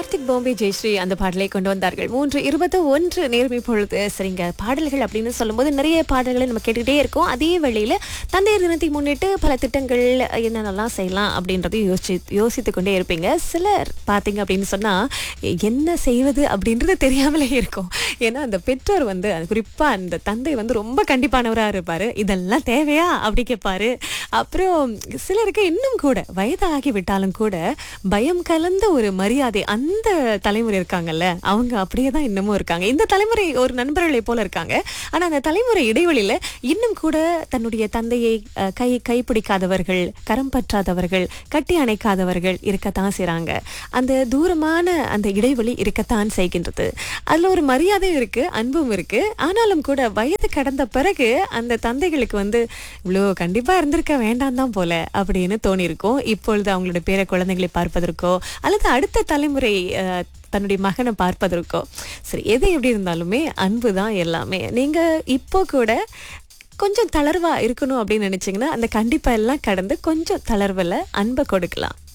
கார்த்திக் பாம்பே ஜெயஸ்ரீ அந்த பாடலை கொண்டு வந்தார்கள் மூன்று இருபத்தி ஒன்று நேர்மை பொழுது சரிங்க பாடல்கள் அப்படின்னு சொல்லும்போது நிறைய பாடல்களை நம்ம கேட்டுக்கிட்டே இருக்கோம் அதே வேளையில தந்தையர் தினத்தை முன்னிட்டு பல திட்டங்கள் என்னென்னலாம் செய்யலாம் அப்படின்றதையும் யோசிச்சு யோசித்து கொண்டே இருப்பீங்க சிலர் பார்த்தீங்க அப்படின்னு சொன்னா என்ன செய்வது அப்படின்றது தெரியாமலே இருக்கும் ஏன்னா அந்த பெற்றோர் வந்து அது குறிப்பா அந்த தந்தை வந்து ரொம்ப கண்டிப்பானவரா இருப்பாரு இதெல்லாம் தேவையா அப்படி கேட்பாரு அப்புறம் சிலருக்கு இன்னும் கூட வயதாகி விட்டாலும் கூட பயம் கலந்த ஒரு மரியாதை அந்த தலைமுறை இருக்காங்கல்ல அவங்க அப்படியே தான் இன்னமும் இருக்காங்க இந்த தலைமுறை ஒரு நண்பர்களை போல இருக்காங்க ஆனா அந்த தலைமுறை இடைவெளியில இன்னும் கூட தன்னுடைய தந்தையை அஹ், கை கைப்பிடிக்காதவர்கள் கரம் பற்றாதவர்கள் கட்டி அணைக்காதவர்கள் இருக்கத்தான் செய்றாங்க அந்த தூரமான அந்த இடைவெளி இருக்கத்தான் செய்கின்றது அதுல ஒரு மரியாதையும் இருக்கு அன்பும் இருக்கு ஆனாலும் கூட வயது கடந்த பிறகு அந்த தந்தைகளுக்கு வந்து இவ்வளோ கண்டிப்பா இருந்திருக்க வேண்டாம் தான் போல அப்படின்னு தோணியிருக்கும் இப்பொழுது அவங்களோட பேர குழந்தைகளை பார்ப்பதற்கோ அல்லது அடுத்த தலைமுறை அஹ், தன்னுடைய மகனை பார்ப்பதற்கோ சரி எது எப்படி இருந்தாலுமே அன்பு தான் எல்லாமே நீங்க இப்போ கூட கொஞ்சம் தளர்வா இருக்கணும் அப்படின்னு நினைச்சீங்கன்னா அந்த கண்டிப்பா எல்லாம் கடந்து கொஞ்சம் தளர்வுல அன்பை கொடுக்கலாம்